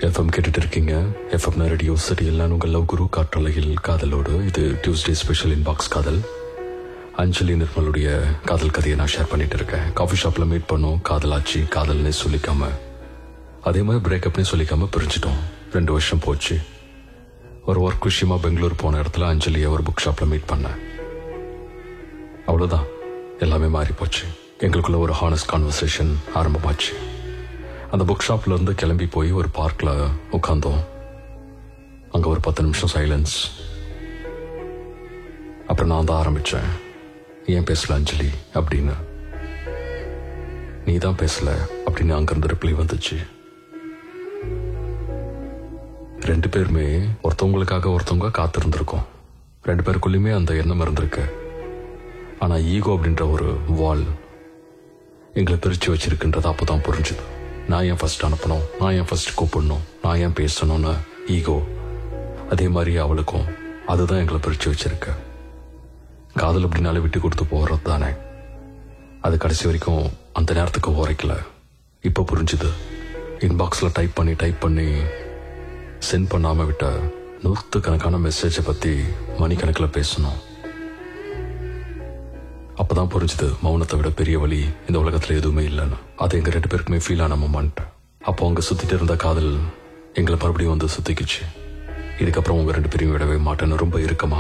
FM கேட்டுட்டு இருக்கீங்க FM radio சிட்டியில் நான் உங்கள் லவ் குரு காற்றலையில் காதலோடு இது டியூஸ்டே ஸ்பெஷல் இன்பாக்ஸ் காதல் அஞ்சலி நிர்மலுடைய காதல் கதையை நான் ஷேர் பண்ணிட்டு இருக்கேன் காஃபி ஷாப்ல மீட் பண்ணோம் காதலாச்சு காதல்னே சொல்லிக்காம அதே மாதிரி பிரேக்கப்னே சொல்லிக்காம பிரிஞ்சிட்டோம் ரெண்டு வருஷம் போச்சு ஒரு ஒர்க் விஷயமா பெங்களூர் போன இடத்துல அஞ்சலியை ஒரு புக் ஷாப்ல மீட் பண்ணேன் அவ்வளவுதான் எல்லாமே மாறி போச்சு எங்களுக்குள்ள ஒரு ஹானஸ்ட் கான்வர்சேஷன் ஆரம்பமாச்சு அந்த புக் ஷாப்ல இருந்து கிளம்பி போய் ஒரு பார்க்ல உட்காந்தோம் அங்க ஒரு பத்து நிமிஷம் சைலன்ஸ் அப்புறம் நான் தான் ஆரம்பிச்சேன் ஏன் பேசல அஞ்சலி அப்படின்னு நீ தான் பேசல அப்படின்னு அங்கிருந்து ரிப்ளை வந்துச்சு ரெண்டு பேருமே ஒருத்தவங்களுக்காக ஒருத்தவங்க காத்திருந்திருக்கோம் ரெண்டு பேருக்குள்ளயுமே அந்த எண்ணம் இருந்திருக்கு ஆனா ஈகோ அப்படின்ற ஒரு வால் எங்களை பிரிச்சு வச்சிருக்குன்றது அப்பதான் புரிஞ்சுது நான் ஏன் ஃபர்ஸ்ட் அனுப்பணும் நான் ஏன் ஃபர்ஸ்ட் கூப்பிடணும் நான் ஏன் பேசணும்னு ஈகோ அதே மாதிரி அவளுக்கும் அதுதான் எங்களை பிரிச்சு வச்சிருக்கு காதல் அப்படின்னாலே விட்டு கொடுத்து போகிறது தானே அது கடைசி வரைக்கும் அந்த நேரத்துக்கு உரைக்கல இப்போ புரிஞ்சுது இன்பாக்ஸ்ல டைப் பண்ணி டைப் பண்ணி சென்ட் பண்ணாம விட்ட நூற்றுக்கணக்கான மெசேஜை பத்தி மணிக்கணக்கில் பேசணும் அப்பதான் புரிஞ்சுது மௌனத்தை விட பெரிய வழி இந்த உலகத்துல எதுவுமே இல்லைன்னு அது எங்க ரெண்டு பேருக்குமே ஃபீல் ஆன மொமெண்ட் அப்போ அங்க சுத்திட்டு இருந்த காதல் எங்களை மறுபடியும் வந்து சுத்திக்குச்சு இதுக்கப்புறம் உங்க ரெண்டு பேரையும் விடவே மாட்டேன்னு ரொம்ப இருக்கமா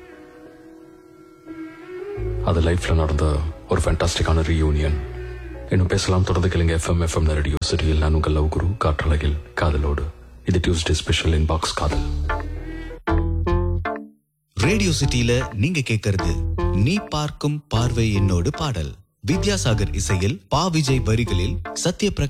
அது லைஃப்ல நடந்த ஒரு ஃபேண்டாஸ்டிக்கான ரீயூனியன் இன்னும் பேசலாம் தொடர்ந்து கேளுங்க எஃப்எம் எஃப்எம் ரேடியோ சிட்டியில் நான் உங்கள் லவ் குரு காற்றலையில் காதலோடு இது டியூஸ்டே ஸ்பெஷல் இன்பாக்ஸ் காதல் ரேடியோ சிட்டில நீங்க கேட்கறது நீ பார்க்கும் பார்வை என்னோடு பாடல் வித்யாசாகர் இசையில் பா விஜய் வரிகளில் சத்யபிரகாஷ்